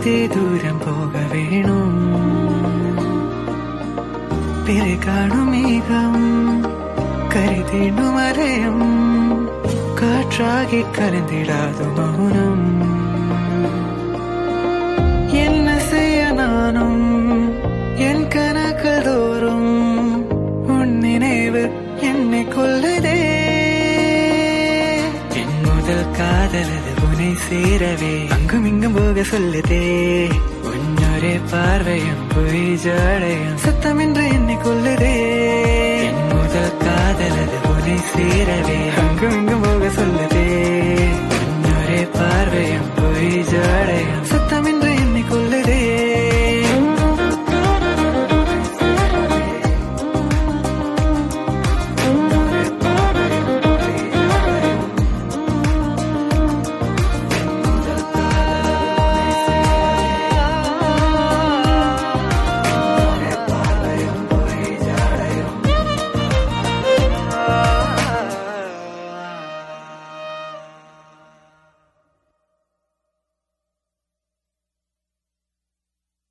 பார்த்து தூரம் போக வேணும் பிறை காணும் மேகம் கருதிடும் அலையம் காற்றாகி கலந்திடாது மௌனம் என்ன செய்ய நானும் என் கணக்கு தோறும் உன் நினைவு என்னை கொல்லுதே என் முதல் காதலது உன்னை சேரவே அங்கும் இங்கும் போக சொல்லுதே உன்னொரே பார்வையும் பொய் ஜாடையும் சத்தமின்றி என்னை கொல்லுதே என் முதல் காதலது உன்னை சேரவே அங்கும் இங்கும் போக சொல்லுதே